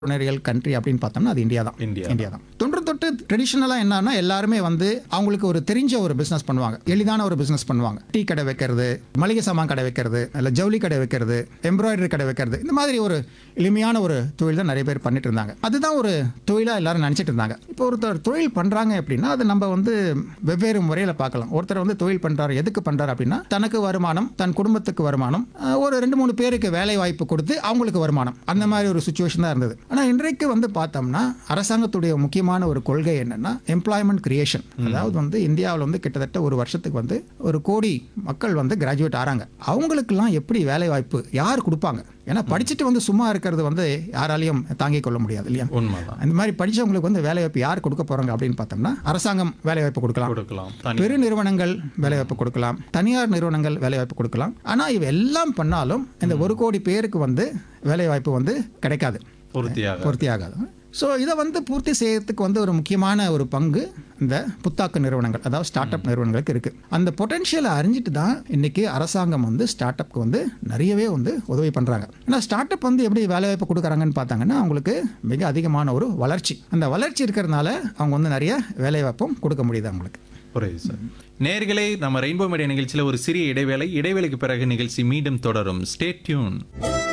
entrepreneurial country அப்படின்னு பார்த்தோம்னா அது இந்தியா தான் இந்தியா இந்தியா தான் தொன்று தொட்டு ட்ரெடிஷ்னலாக என்னன்னா எல்லாருமே வந்து அவங்களுக்கு ஒரு தெரிஞ்ச ஒரு பிஸ்னஸ் பண்ணுவாங்க எளிதான ஒரு பிஸ்னஸ் பண்ணுவாங்க டீ கடை வைக்கிறது மளிகை சாமான் கடை வைக்கிறது இல்லை ஜவுளி கடை வைக்கிறது எம்ப்ராய்டரி கடை வைக்கிறது இந்த மாதிரி ஒரு எளிமையான ஒரு தொழில் தான் நிறைய பேர் பண்ணிட்டு இருந்தாங்க அதுதான் ஒரு தொழிலாக எல்லாரும் நினச்சிட்டு இருந்தாங்க இப்போ ஒருத்தர் தொழில் பண்ணுறாங்க அப்படின்னா அது நம்ம வந்து வெவ்வேறு முறையில் பார்க்கலாம் ஒருத்தர் வந்து தொழில் பண்ணுறாரு எதுக்கு பண்ணுறாரு அப்படின்னா தனக்கு வருமானம் தன் குடும்பத்துக்கு வருமானம் அஹ், ஒரு ரெண்டு மூணு பேருக்கு வேலை வாய்ப்பு கொடுத்து அவங்களுக்கு வருமானம் அந்த மாதிரி ஒரு சுச்சுவேஷன் தான் இருந்தது ஆனால் இன்றைக்கு வந்து பார்த்தோம்னா அரசாங்கத்துடைய முக்கியமான ஒரு கொள்கை என்னன்னா எம்ப்ளாய்மெண்ட் கிரியேஷன் அதாவது வந்து இந்தியாவில் வந்து கிட்டத்தட்ட ஒரு வருஷத்துக்கு வந்து ஒரு கோடி மக்கள் வந்து கிராஜுவேட் ஆறாங்க அவங்களுக்கெல்லாம் எப்படி வேலை வாய்ப்பு யார் கொடுப்பாங்க ஏன்னா படிச்சுட்டு வந்து சும்மா இருக்கிறது வந்து யாராலையும் தாங்கிக் கொள்ள முடியாது இல்லையா உண்மைதான் அந்த மாதிரி படிச்சவங்களுக்கு வந்து வேலை வாய்ப்பு யார் கொடுக்க போறாங்க அப்படின்னு பார்த்தோம்னா அரசாங்கம் வேலை வாய்ப்பு கொடுக்கலாம் கொடுக்கலாம் தனி பெரு நிறுவனங்கள் வேலைவாய்ப்பு கொடுக்கலாம் தனியார் நிறுவனங்கள் வேலைவாய்ப்பு கொடுக்கலாம் ஆனால் இவெல்லாம் பண்ணாலும் இந்த ஒரு கோடி பேருக்கு வந்து வேலைவாய்ப்பு வந்து கிடைக்காது பூர்த்தியாக பூர்த்தியாகாது ஸோ இதை வந்து பூர்த்தி செய்யறதுக்கு வந்து ஒரு முக்கியமான ஒரு பங்கு இந்த புத்தாக்க நிறுவனங்கள் அதாவது ஸ்டார்ட் அப் நிறுவனங்களுக்கு இருக்குது அந்த பொட்டன்ஷியலை அறிஞ்சிட்டு தான் இன்னைக்கு அரசாங்கம் வந்து ஸ்டார்ட் அப்க்கு வந்து நிறையவே வந்து உதவி பண்ணுறாங்க ஏன்னா ஸ்டார்ட் அப் வந்து எப்படி வேலைவாய்ப்பு கொடுக்குறாங்கன்னு பார்த்தாங்கன்னா அவங்களுக்கு மிக அதிகமான ஒரு வளர்ச்சி அந்த வளர்ச்சி இருக்கிறதுனால அவங்க வந்து நிறைய வேலைவாய்ப்பும் கொடுக்க முடியுது அவங்களுக்கு புரியுது சார் நேர்களே நம்ம ரெயின்போ மீடியா நிகழ்ச்சியில் ஒரு சிறிய இடைவேளை இடைவேளைக்கு பிறகு நிகழ்ச்சி மீண்டும் தொடரும் ஸ்டே டியூன்